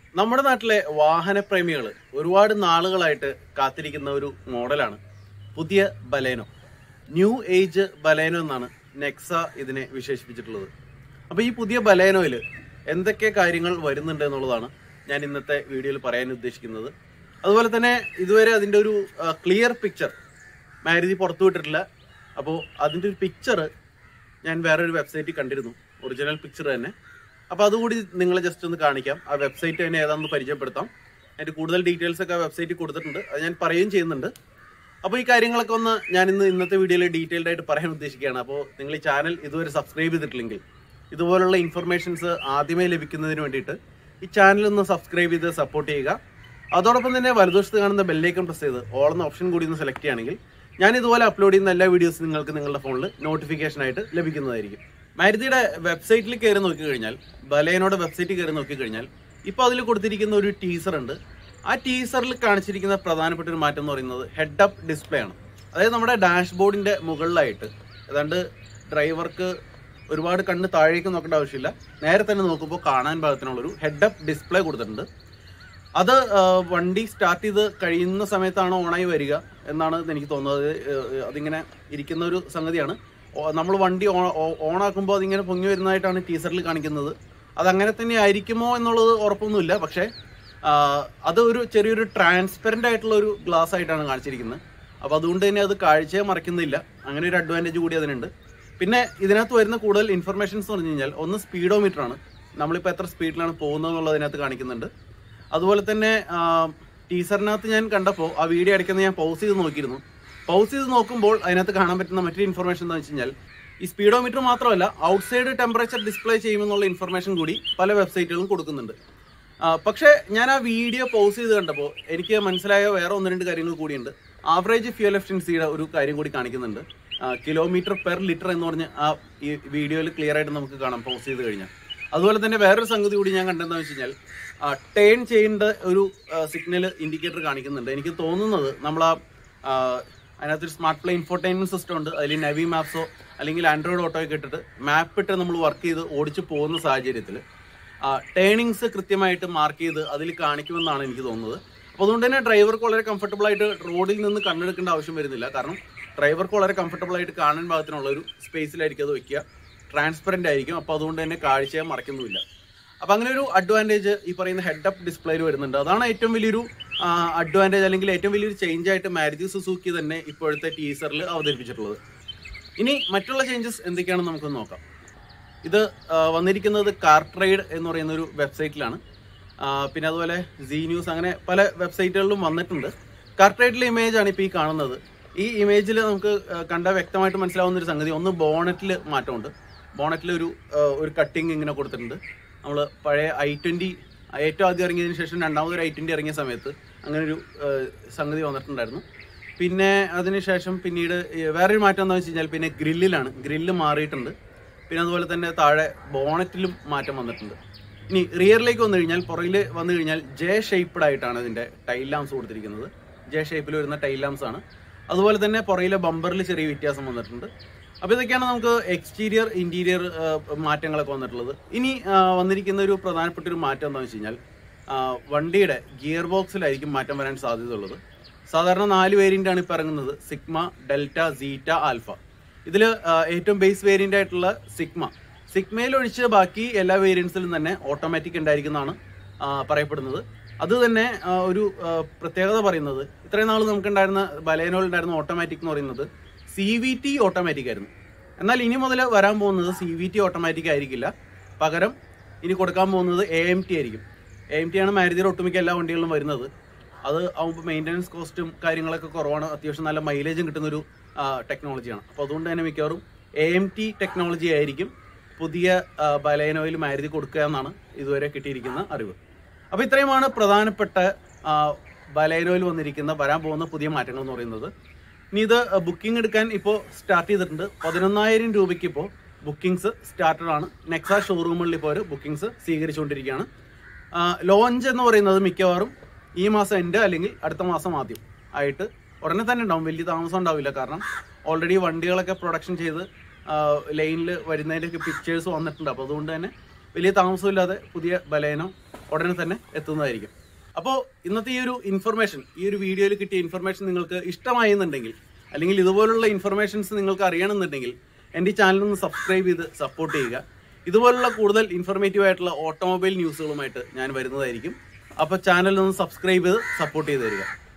നമ്മുടെ നാട്ടിലെ വാഹനപ്രേമികൾ ഒരുപാട് നാളുകളായിട്ട് കാത്തിരിക്കുന്ന ഒരു മോഡലാണ് പുതിയ ബലേനോ ന്യൂ ഏജ് ബലേനോ എന്നാണ് നെക്സ ഇതിനെ വിശേഷിപ്പിച്ചിട്ടുള്ളത് അപ്പോൾ ഈ പുതിയ ബലേനോയിൽ എന്തൊക്കെ കാര്യങ്ങൾ വരുന്നുണ്ട് എന്നുള്ളതാണ് ഞാൻ ഇന്നത്തെ വീഡിയോയിൽ പറയാൻ ഉദ്ദേശിക്കുന്നത് അതുപോലെ തന്നെ ഇതുവരെ അതിൻ്റെ ഒരു ക്ലിയർ പിക്ചർ മാരുതി പുറത്തു വിട്ടിട്ടില്ല അപ്പോൾ അതിൻ്റെ ഒരു പിക്ചർ ഞാൻ വേറൊരു വെബ്സൈറ്റിൽ കണ്ടിരുന്നു ഒറിജിനൽ പിക്ചർ തന്നെ അപ്പോൾ അതുകൂടി നിങ്ങളെ ജസ്റ്റ് ഒന്ന് കാണിക്കാം ആ വെബ്സൈറ്റ് തന്നെ ഏതാണെന്ന് പരിചയപ്പെടുത്താം അതിൻ്റെ കൂടുതൽ ഡീറ്റെയിൽസ് ഒക്കെ ആ വെബ്സൈറ്റിൽ കൊടുത്തിട്ടുണ്ട് അത് ഞാൻ പറയുകയും ചെയ്യുന്നുണ്ട് അപ്പോൾ ഈ കാര്യങ്ങളൊക്കെ ഒന്ന് ഞാൻ ഇന്ന് ഇന്നത്തെ വീഡിയോയിൽ ഡീറ്റെയിൽഡ് ആയിട്ട് പറയാൻ ഉദ്ദേശിക്കുകയാണ് അപ്പോൾ നിങ്ങൾ ഈ ചാനൽ ഇതുവരെ സബ്സ്ക്രൈബ് ചെയ്തിട്ടില്ലെങ്കിൽ ഇതുപോലുള്ള ഇൻഫർമേഷൻസ് ആദ്യമേ ലഭിക്കുന്നതിന് വേണ്ടിയിട്ട് ഈ ചാനൽ ഒന്ന് സബ്സ്ക്രൈബ് ചെയ്ത് സപ്പോർട്ട് ചെയ്യുക അതോടൊപ്പം തന്നെ വലതുവശത്ത് കാണുന്ന ബെല്ലൈക്കൺ പ്രസ് ചെയ്ത് ഓൾ എന്ന ഓപ്ഷൻ കൂടി ഒന്ന് സെലക്ട് ചെയ്യുകയാണെങ്കിൽ ഞാൻ ഇതുപോലെ അപ്ലോഡ് ചെയ്യുന്ന എല്ലാ വീഡിയോസും നിങ്ങൾക്ക് നിങ്ങളുടെ ഫോണിൽ നോട്ടിഫിക്കേഷൻ ആയിട്ട് ലഭിക്കുന്നതായിരിക്കും മാരുതിയുടെ വെബ്സൈറ്റിൽ കയറി നോക്കിക്കഴിഞ്ഞാൽ ബലേനോടെ വെബ്സൈറ്റിൽ കയറി നോക്കിക്കഴിഞ്ഞാൽ ഇപ്പോൾ അതിൽ കൊടുത്തിരിക്കുന്ന ഒരു ടീസർ ഉണ്ട് ആ ടീസറിൽ കാണിച്ചിരിക്കുന്ന പ്രധാനപ്പെട്ട ഒരു മാറ്റം എന്ന് പറയുന്നത് ഹെഡ് അപ്പ് ഡിസ്പ്ലേ ആണ് അതായത് നമ്മുടെ ഡാഷ്ബോർഡിന്റെ മുകളിലായിട്ട് ഏതാണ്ട് ഡ്രൈവർക്ക് ഒരുപാട് കണ്ണ് താഴേക്ക് നോക്കേണ്ട ആവശ്യമില്ല നേരെ തന്നെ നോക്കുമ്പോൾ കാണാൻ പാകത്തിനുള്ളൊരു ഹെഡ് അപ്പ് ഡിസ്പ്ലേ കൊടുത്തിട്ടുണ്ട് അത് ആ, വണ്ടി സ്റ്റാർട്ട് ചെയ്ത് കഴിയുന്ന സമയത്താണ് ഓണായി വരിക എന്നാണ് എനിക്ക് തോന്നുന്നത് ഏഹ്, അതിങ്ങനെ ഇരിക്കുന്ന ഒരു സംഗതിയാണ് നമ്മൾ വണ്ടി ഓണാക്കുമ്പോൾ അതിങ്ങനെ പൊങ്ങി വരുന്നതായിട്ടാണ് ടീസറിൽ കാണിക്കുന്നത് അതങ്ങനെ തന്നെ ആയിരിക്കുമോ എന്നുള്ളത് ഉറപ്പൊന്നുമില്ല പക്ഷേ ആ, അത് ഒരു ചെറിയൊരു ട്രാൻസ്പെറൻ്റ് ആയിട്ടുള്ള ഒരു ഗ്ലാസ് ആയിട്ടാണ് കാണിച്ചിരിക്കുന്നത് അപ്പോൾ അതുകൊണ്ട് തന്നെ അത് കാഴ്ചയെ മറക്കുന്നില്ല അങ്ങനെ ഒരു അഡ്വാൻറ്റേജ് കൂടി അതിനുണ്ട് പിന്നെ ഇതിനകത്ത് വരുന്ന കൂടുതൽ ഇൻഫർമേഷൻസ് എന്ന് പറഞ്ഞു കഴിഞ്ഞാൽ ഒന്ന് സ്പീഡോമീറ്റർ ആണ് നമ്മളിപ്പോൾ എത്ര സ്പീഡിലാണ് പോകുന്നത് എന്നുള്ളത് അതിനകത്ത് കാണിക്കുന്നുണ്ട് അതുപോലെ തന്നെ ആ, ടീസറിനകത്ത് ഞാൻ കണ്ടപ്പോൾ ആ വീഡിയോ അടയ്ക്കുന്നത് ഞാൻ പൗസ് ചെയ്ത് നോക്കിയിരുന്നു പൗസ് ചെയ്ത് നോക്കുമ്പോൾ അതിനകത്ത് കാണാൻ പറ്റുന്ന മറ്റൊരു ഇൻഫർമേഷൻ എന്ന് വെച്ച് കഴിഞ്ഞാൽ ഈ സ്പീഡോമീറ്റർ മാത്രമല്ല ഔട്ട്സൈഡ് ടെമ്പറേച്ചർ ഡിസ്പ്ലേ ചെയ്യുമെന്നുള്ള ഇൻഫർമേഷൻ കൂടി പല വെബ്സൈറ്റുകളും കൊടുക്കുന്നുണ്ട് ആ, പക്ഷേ ഞാൻ ആ വീഡിയോ പൗസ് ചെയ്ത് കണ്ടപ്പോൾ എനിക്ക് മനസ്സിലായ വേറെ ഒന്ന് രണ്ട് കാര്യങ്ങൾ കൂടിയുണ്ട് ആവറേജ് ഫ്യൂൽ എഫിഷ്യൻസിയുടെ ഒരു കാര്യം കൂടി കാണിക്കുന്നുണ്ട് കിലോമീറ്റർ പെർ ലിറ്റർ എന്ന് പറഞ്ഞ് ആ ഈ വീഡിയോയിൽ ക്ലിയർ ആയിട്ട് നമുക്ക് കാണാം പൗസ് ചെയ്ത് കഴിഞ്ഞാൽ അതുപോലെ തന്നെ വേറൊരു സംഗതി കൂടി ഞാൻ കണ്ടെന്ന് വെച്ച് കഴിഞ്ഞാൽ ടേൺ ചെയ്യേണ്ട ഒരു സിഗ്നൽ ഇൻഡിക്കേറ്റർ കാണിക്കുന്നുണ്ട് എനിക്ക് തോന്നുന്നത് നമ്മൾ ആ ആ, അതിനകത്തൊരു സ്മാർട്ട് പ്ലേ ഇൻഫോർടൈൻമെന്റ് സിസ്റ്റം ഉണ്ട് അതിൽ നവി മാപ്സോ അല്ലെങ്കിൽ ആൻഡ്രോയിഡ് ഓട്ടോയൊക്കെ ഇട്ടിട്ട് മാപ്പ് ഇട്ട് നമ്മൾ വർക്ക് ചെയ്ത് ഓടിച്ചു പോകുന്ന സാഹചര്യത്തിൽ ടേണിങ്സ് കൃത്യമായിട്ട് മാർക്ക് ചെയ്ത് അതിൽ കാണിക്കുമെന്നാണ് എനിക്ക് തോന്നുന്നത് അപ്പോൾ അതുകൊണ്ട് തന്നെ ഡ്രൈവർക്ക് വളരെ കംഫർട്ടബിൾ ആയിട്ട് റോഡിൽ നിന്ന് കണ്ണെടുക്കേണ്ട ആവശ്യം വരുന്നില്ല കാരണം ഡ്രൈവർക്ക് വളരെ കംഫർട്ടബിൾ ആയിട്ട് കാണാൻ പാകത്തിനുള്ള ഒരു സ്പേസിലായിരിക്കും അത് വെക്കുക ട്രാൻസ്പെറൻ്റ് ആയിരിക്കും അപ്പോൾ അതുകൊണ്ട് തന്നെ കാഴ്ചയെ മറക്കുന്നുമില്ല അപ്പോൾ അങ്ങനെ ഒരു അഡ്വാൻറ്റേജ് ഈ പറയുന്ന ഹെഡ് അപ്പ് ഡിസ്പ്ലേയിൽ വരുന്നുണ്ട് അതാണ് ഏറ്റവും വലിയൊരു അഡ്വാൻറ്റേജ് അല്ലെങ്കിൽ ഏറ്റവും വലിയൊരു ചേഞ്ച് ആയിട്ട് മാരുതി സുസൂക്കി തന്നെ ഇപ്പോഴത്തെ ടീസറിൽ അവതരിപ്പിച്ചിട്ടുള്ളത് ഇനി മറ്റുള്ള ചേഞ്ചസ് എന്തൊക്കെയാണെന്ന് നമുക്ക് നോക്കാം ഇത് ആ, വന്നിരിക്കുന്നത് കാർട്രൈഡ് എന്ന് പറയുന്ന ഒരു വെബ്സൈറ്റിലാണ് ആ, പിന്നെ അതുപോലെ സി ന്യൂസ് അങ്ങനെ പല വെബ്സൈറ്റുകളിലും വന്നിട്ടുണ്ട് കാർട്രൈഡിലെ ഇമേജ് ആണ് ഇപ്പോൾ ഈ കാണുന്നത് ഈ ഇമേജിൽ നമുക്ക് ആ, കണ്ടാൽ വ്യക്തമായിട്ട് മനസ്സിലാവുന്ന ഒരു സംഗതി ഒന്ന് ബോണറ്റിൽ മാറ്റമുണ്ട് ബോണറ്റിൽ ഒരു ആ, ഒരു കട്ടിങ് ഇങ്ങനെ കൊടുത്തിട്ടുണ്ട് നമ്മൾ പഴയ ഐ ട്വൻറ്റി ഏറ്റവും ആദ്യം ഇറങ്ങിയതിന് ശേഷം രണ്ടാമതൊരു ഐ ട്വൻറ്റി ഇറങ്ങിയ സമയത്ത് അങ്ങനെ ഒരു ആ, സംഗതി വന്നിട്ടുണ്ടായിരുന്നു പിന്നെ അതിനുശേഷം പിന്നീട് ഈ വേറൊരു മാറ്റം എന്താണെന്ന് വെച്ച് കഴിഞ്ഞാൽ പിന്നെ ഗ്രില്ലിലാണ് ഗ്രില്ല് മാറിയിട്ടുണ്ട് പിന്നെ അതുപോലെ തന്നെ താഴെ ബോണറ്റിലും മാറ്റം വന്നിട്ടുണ്ട് ഇനി റിയറിലേക്ക് വന്നു കഴിഞ്ഞാൽ പുറകിൽ വന്നു കഴിഞ്ഞാൽ ജെ ഷേപ്പ്ഡ് ആയിട്ടാണ് ഇതിൻ്റെ ടൈൽ ലാംസ് കൊടുത്തിരിക്കുന്നത് ജെ ഷേപ്പിൽ വരുന്ന ടൈൽ ലാംസ് ആണ് അതുപോലെ തന്നെ പുറകിലെ ബമ്പറിൽ ചെറിയ വ്യത്യാസം വന്നിട്ടുണ്ട് അപ്പോൾ ഇതൊക്കെയാണ് നമുക്ക് എക്സ്റ്റീരിയർ ഇൻറ്റീരിയർ മാറ്റങ്ങളൊക്കെ വന്നിട്ടുള്ളത് ഇനി ആ, വന്നിരിക്കുന്ന ഒരു പ്രധാനപ്പെട്ട ഒരു മാറ്റം എന്താണെന്ന് വെച്ച് കഴിഞ്ഞാൽ ആ, വണ്ടിയുടെ ഗിയർ ബോക്സിലായിരിക്കും മാറ്റം വരാൻ സാധ്യതയുള്ളത് സാധാരണ നാല് വേരിയൻ്റ് ആണ് ഇപ്പോൾ ഇറങ്ങുന്നത് സിഗ്മ ഡെൽറ്റ സീറ്റ ആൽഫ ഇതിൽ ഏറ്റവും ബേസ് വേരിയൻ്റ് ആയിട്ടുള്ള സിഗ്മ സിഗ്മയിൽ ഒഴിച്ച് ബാക്കി എല്ലാ വേരിയൻസിലും തന്നെ ഓട്ടോമാറ്റിക് ഉണ്ടായിരിക്കുന്നതാണ് ആ, പറയപ്പെടുന്നത് അത് തന്നെ ആ, ഒരു ആ, പ്രത്യേകത പറയുന്നത് ഇത്രയും നാൾ നമുക്കുണ്ടായിരുന്ന ബലേനോയിൽ ഉണ്ടായിരുന്ന ഓട്ടോമാറ്റിക് എന്ന് പറയുന്നത് സി വി ടി ഓട്ടോമാറ്റിക് ആയിരുന്നു എന്നാൽ ഇനി മുതൽ വരാൻ പോകുന്നത് സി വി ടി ഓട്ടോമാറ്റിക് ആയിരിക്കില്ല പകരം ഇനി കൊടുക്കാൻ പോകുന്നത് എ എം ടി ആയിരിക്കും എ എം ടി ആണ് മാരുതിയുടെ ഒട്ടുമിക്ക എല്ലാ വണ്ടികളിലും വരുന്നത് അത് ആകുമ്പോൾ മെയിൻ്റനൻസ് കോസ്റ്റും കാര്യങ്ങളൊക്കെ കുറവാണ് അത്യാവശ്യം നല്ല മൈലേജും കിട്ടുന്നൊരു ടെക്നോളജിയാണ് അപ്പോൾ അതുകൊണ്ട് തന്നെ മിക്കവാറും എ എം ടി ടെക്നോളജി ആയിരിക്കും പുതിയ ആ, ബലേനോയിൽ മാരുതി കൊടുക്കുക എന്നാണ് ഇതുവരെ കിട്ടിയിരിക്കുന്ന അറിവ് അപ്പോൾ ഇത്രയുമാണ് പ്രധാനപ്പെട്ട ആ, ബലേനോയിൽ വന്നിരിക്കുന്ന വരാൻ പോകുന്ന പുതിയ മാറ്റങ്ങൾ എന്ന് പറയുന്നത് ഇനി ഇത് ബുക്കിംഗ് എടുക്കാൻ ഇപ്പോൾ സ്റ്റാർട്ട് ചെയ്തിട്ടുണ്ട് പതിനൊന്നായിരം രൂപയ്ക്ക് ഇപ്പോൾ ബുക്കിംഗ്സ് സ്റ്റാർട്ടഡ് ആണ് നെക്സ ഷോറൂമുകളിൽ ഇപ്പോൾ ഒരു ബുക്കിംഗ്സ് സ്വീകരിച്ചുകൊണ്ടിരിക്കുകയാണ് ലോഞ്ച് എന്ന് പറയുന്നത് മിക്കവാറും ഈ മാസം എൻഡ് അല്ലെങ്കിൽ അടുത്ത മാസം ആദ്യം ആയിട്ട് ഉടനെ തന്നെ ഉണ്ടാവും വലിയ താമസം ഉണ്ടാവില്ല കാരണം ഓൾറെഡി വണ്ടികളൊക്കെ പ്രൊഡക്ഷൻ ചെയ്ത് ലൈനിൽ വരുന്നതിൻ്റെയൊക്കെ പിക്ചേഴ്സ് വന്നിട്ടുണ്ട് അപ്പോൾ അതുകൊണ്ട് തന്നെ വലിയ താമസമില്ലാതെ പുതിയ ബലേനോ ഉടനെ തന്നെ എത്തുന്നതായിരിക്കും അപ്പോൾ ഇന്നത്തെ ഈ ഒരു ഇൻഫർമേഷൻ ഈ ഒരു വീഡിയോയിൽ കിട്ടിയ ഇൻഫർമേഷൻ നിങ്ങൾക്ക് ഇഷ്ടമായി എന്നുണ്ടെങ്കിൽ അല്ലെങ്കിൽ ഇതുപോലുള്ള ഇൻഫർമേഷൻസ് നിങ്ങൾക്ക് അറിയണമെന്നുണ്ടെങ്കിൽ എൻ്റെ ഈ ചാനൽ ഒന്ന് സബ്സ്ക്രൈബ് ചെയ്ത് സപ്പോർട്ട് ചെയ്യുക ഇതുപോലുള്ള കൂടുതൽ ഇൻഫർമേറ്റീവ് ആയിട്ടുള്ള ഓട്ടോമൊബൈൽ ന്യൂസുകളുമായിട്ട് ഞാൻ വരുന്നതായിരിക്കും അപ്പോൾ ചാനൽ ഒന്ന് സബ്സ്ക്രൈബ് ചെയ്ത് സപ്പോർട്ട് ചെയ്ത് തരിക